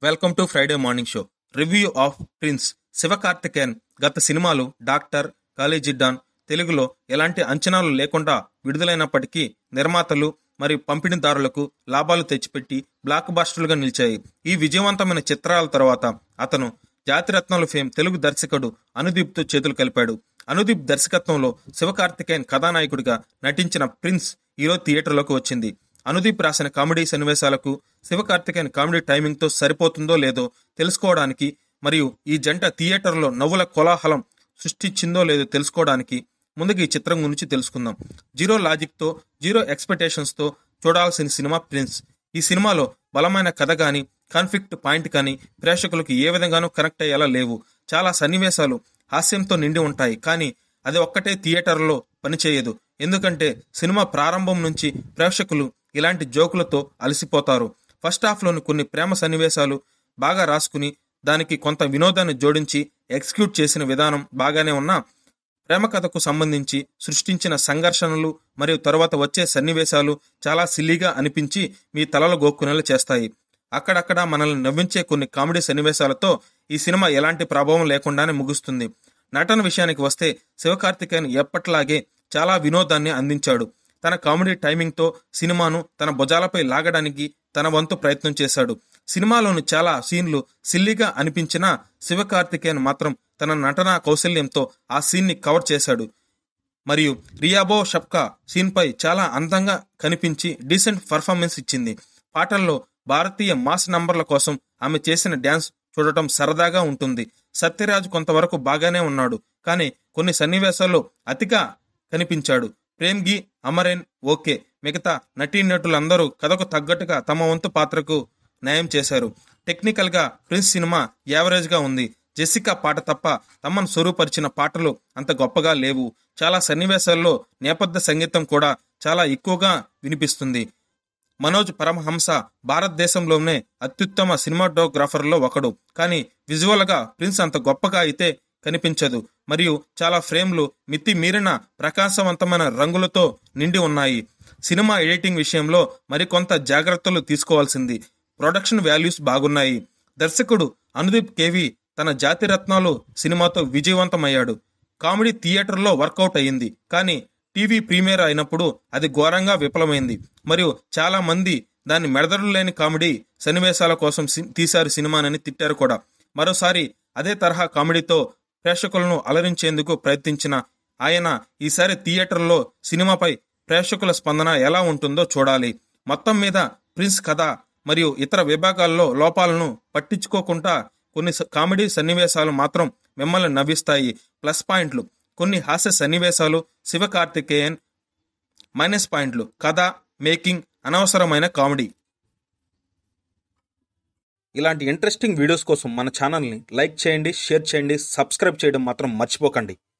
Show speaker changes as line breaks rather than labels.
welcome to Friday morning show review of prince Sivakarthikeyan గత సినిమాలు doctor కాలేజిడ్డాన్ తెలుగులో ఎలాంటి అంచనాలు లేకుండా విడుదలైనప్పటికీ నిర్మాతలు మరియు పంపిణీదారులకు లాభాలు తెచ్చిపెట్టి బ్లాక్ బాస్టర్లుగా నిలిచాయి ఈ విజయవంతమైన చిత్రాల తర్వాత అతను జాతిరత్నాలు ఫేమ్ తెలుగు దర్శకుడు అనుదీప్తో చేతులు కలిపాడు అనుదీప్ దర్శకత్వంలో శివకార్తికేయన్ కథానాయకుడిగా నటించిన ప్రిన్స్ ఈరోజు థియేటర్లోకి వచ్చింది అనుదీప్ రాసిన కామెడీ సన్నివేశాలకు శివకార్తికేయన్ కామెడీ టైమింగ్తో సరిపోతుందో లేదో తెలుసుకోవడానికి మరియు ఈ జంట థియేటర్లో నవ్వుల కోలాహలం సృష్టించిందో లేదో తెలుసుకోవడానికి ముందుగా ఈ చిత్రం గురించి తెలుసుకుందాం జీరో లాజిక్తో జీరో ఎక్స్పెక్టేషన్స్తో చూడాల్సిన సినిమా ప్రిన్స్ ఈ సినిమాలో బలమైన కథ కానీ కాన్ఫ్లిక్ట్ పాయింట్ కానీ ప్రేక్షకులకు ఏ విధంగానూ కనెక్ట్ అయ్యేలా లేవు చాలా సన్నివేశాలు హాస్యంతో నిండి ఉంటాయి కానీ అది ఒక్కటే థియేటర్లో పనిచేయదు ఎందుకంటే సినిమా ప్రారంభం నుంచి ప్రేక్షకులు ఇలాంటి జోకులతో అలసిపోతారు ఫస్ట్ హాఫ్లోని కొన్ని ప్రేమ సన్నివేశాలు బాగా రాసుకుని దానికి కొంత వినోదాన్ని జోడించి ఎగ్జిక్యూట్ చేసిన విధానం బాగానే ఉన్నా ప్రేమ కథకు సంబంధించి సృష్టించిన సంఘర్షణలు మరియు తరువాత వచ్చే సన్నివేశాలు చాలా సిల్లీగా అనిపించి మీ తలలో గోక్కునేలా చేస్తాయి అక్కడక్కడ మనల్ని నవ్వించే కొన్ని కామెడీ సన్నివేశాలతో ఈ సినిమా ఎలాంటి ప్రభావం లేకుండానే ముగుస్తుంది నటన విషయానికి వస్తే శివకార్తికేయన్ ఎప్పట్లాగే చాలా వినోదాన్ని అందించాడు తన కామెడీ టైమింగ్తో సినిమాను తన భుజాలపై లాగడానికి తన వంతు ప్రయత్నం చేశాడు సినిమాలోని చాలా సీన్లు సిల్లిగా అనిపించినా శివకార్తికేయన్ మాత్రం తన నటనా కౌశల్యంతో ఆ సీన్ని కవర్ చేశాడు మరియు రియాబో షప్కా సీన్పై చాలా అందంగా కనిపించి డీసెంట్ పర్ఫార్మెన్స్ ఇచ్చింది పాటల్లో భారతీయ మాస్ నంబర్ల కోసం ఆమె చేసిన డ్యాన్స్ చూడటం సరదాగా ఉంటుంది సత్యరాజ్ కొంతవరకు బాగానే ఉన్నాడు కానీ కొన్ని సన్నివేశాల్లో అతిగా కనిపించాడు ప్రేమ్గి అమరేన్ ఓకే మిగతా నటీనటులందరూ కథకు తగ్గట్టుగా తమ వంతు పాత్రకు న్యాయం చేశారు టెక్నికల్ గా ప్రిన్స్ సినిమా యావరేజ్ గా ఉంది జెసికా పాట తప్ప తమను స్వరూపరిచిన పాటలు అంత గొప్పగా లేవు చాలా సన్నివేశాల్లో నేపథ్య సంగీతం కూడా చాలా ఎక్కువగా వినిపిస్తుంది మనోజ్ పరమహంస భారతదేశంలోనే అత్యుత్తమ సినిమాటోగ్రాఫర్లో ఒకడు కానీ విజువల్ గా ప్రిన్స్ అంత గొప్పగా అయితే కనిపించదు మరియు చాలా ఫ్రేమ్లు మితి మీరిన ప్రకాశవంతమైన రంగులతో నిండి ఉన్నాయి సినిమా ఎడిటింగ్ విషయంలో మరికొంత జాగ్రత్తలు తీసుకోవాల్సింది ప్రొడక్షన్ వాల్యూస్ బాగున్నాయి దర్శకుడు అనుదీప్ కేవి తన జాతిరత్నాలు సినిమాతో విజయవంతమయ్యాడు కామెడీ థియేటర్లో వర్కౌట్ అయ్యింది కానీ టీవీ ప్రీమియర్ అయినప్పుడు అది ఘోరంగా విఫలమైంది మరియు చాలా మంది దాన్ని మెడదడు లేని కామెడీ సన్నివేశాల కోసం సి- తీశారు సినిమానని తిట్టారు కూడా మరోసారి అదే తరహా కామెడీతో ప్రేక్షకులను అలరించేందుకు ప్రయత్నించిన ఆయన ఈసారి థియేటర్లో సినిమాపై ప్రేక్షకుల స్పందన ఎలా ఉంటుందో చూడాలి మొత్తం మీద ప్రిన్స్ కథ మరియు ఇతర విభాగాల్లో లోపాలను పట్టించుకోకుండా కొన్ని స- కామెడీ సన్నివేశాలు మాత్రం మిమ్మల్ని నవ్విస్తాయి ప్లస్ పాయింట్లు కొన్ని హాస్య సన్నివేశాలు శివకార్తికేయన్ మైనస్ పాయింట్లు కథ మేకింగ్ అనవసరమైన కామెడీ ఇలాంటి ఇంట్రెస్టింగ్ వీడియోస్ కోసం మన ఛానల్ని లైక్ చేయండి షేర్ చేయండి సబ్స్క్రైబ్ చేయడం మాత్రం మర్చిపోకండి